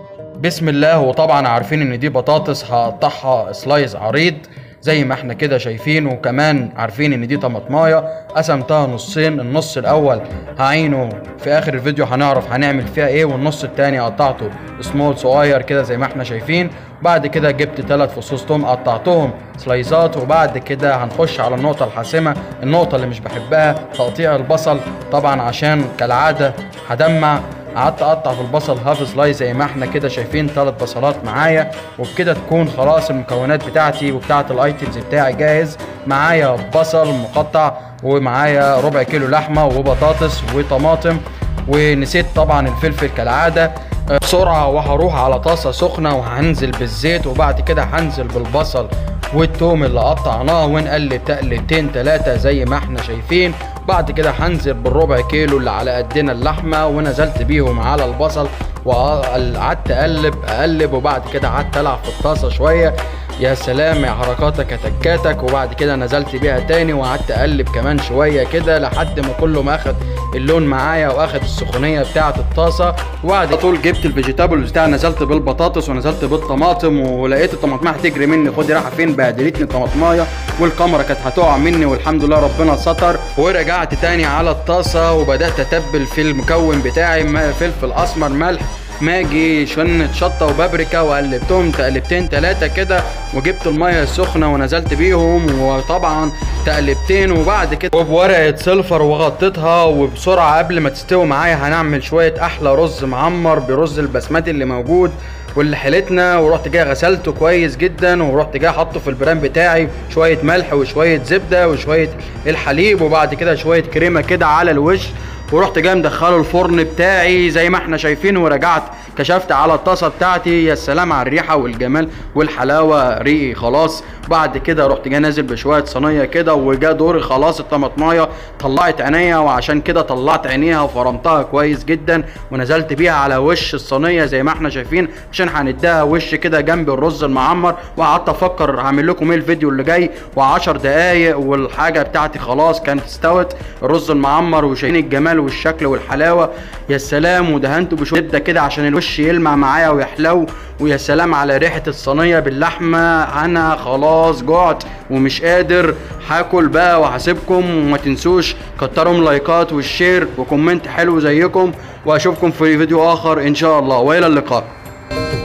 بسم الله وطبعا عارفين ان دي بطاطس هقطعها سلايز عريض زي ما احنا كده شايفين وكمان عارفين ان دي طماطمايه قسمتها نصين النص الاول هعينه في اخر الفيديو هنعرف هنعمل فيها ايه والنص التاني قطعته سمول صغير كده زي ما احنا شايفين بعد كده جبت ثلاث فصوص توم قطعتهم سلايزات وبعد كده هنخش على النقطة الحاسمة النقطة اللي مش بحبها تقطيع البصل طبعا عشان كالعادة هدمع قعدت اقطع في البصل هاف سلايز زي ما احنا كده شايفين ثلاث بصلات معايا وبكده تكون خلاص المكونات بتاعتي وبتاعت الايتمز بتاعي جاهز معايا بصل مقطع ومعايا ربع كيلو لحمه وبطاطس وطماطم ونسيت طبعا الفلفل كالعاده أه، بسرعه وهروح على طاسه سخنه وهنزل بالزيت وبعد كده هنزل بالبصل والثوم اللي قطعناه ونقلب تقلبتين تلاتة زي ما احنا شايفين بعد كده هنزل بالربع كيلو اللي على قدنا اللحمه ونزلت بيهم على البصل وقعدت اقلب اقلب وبعد كده قعدت العب في الطاسه شويه يا سلام يا حركاتك يا تكاتك وبعد كده نزلت بيها تاني وقعدت اقلب كمان شويه كده لحد ما كله ما اخد اللون معايا واخد السخونيه بتاعه الطاسه وبعد طول جبت الفيجيتابلز بتاعي نزلت بالبطاطس ونزلت بالطماطم ولقيت الطماطمايه هتجري مني خدي رايحه فين بهدلتني الطماطمايه والكاميرا كانت هتقع مني والحمد لله ربنا ستر ورجعت تاني على الطاسه وبدات اتبل في المكون بتاعي م- فلفل اسمر ملح ماجي شنة شطة وبابريكا وقلبتهم تقلبتين تلاتة كده وجبت المية السخنة ونزلت بيهم وطبعا تقلبتين وبعد كده وبورقة سلفر وغطيتها وبسرعة قبل ما تستوي معايا هنعمل شوية أحلى رز معمر برز البسمتي اللي موجود واللي حلتنا ورحت جاي غسلته كويس جدا ورحت جاي حاطه في البرام بتاعي شويه ملح وشويه زبده وشويه الحليب وبعد كده شويه كريمه كده على الوش ورحت جاي مدخله الفرن بتاعي زي ما احنا شايفين ورجعت كشفت على الطاسه بتاعتي يا سلام على الريحه والجمال والحلاوه ريقي خلاص بعد كده رحت جاي نازل بشويه صينيه كده وجا دوري خلاص الطماطمايه طلعت عينيا وعشان كده طلعت عينيها وفرمتها كويس جدا ونزلت بيها على وش الصينيه زي ما احنا شايفين عشان هنديها وش كده جنب الرز المعمر وقعدت افكر هعمل لكم ايه الفيديو اللي جاي و10 دقايق والحاجه بتاعتي خلاص كانت استوت الرز المعمر وشايفين الجمال والشكل والحلاوه يا سلام ودهنته بشويه زبده كده عشان الوش يلمع معايا ويحلو ويا سلام على ريحه الصينيه باللحمه انا خلاص جعت ومش قادر هاكل بقى وهسيبكم وما تنسوش كتروا من لايكات والشير وكومنت حلو زيكم واشوفكم في فيديو اخر ان شاء الله والى اللقاء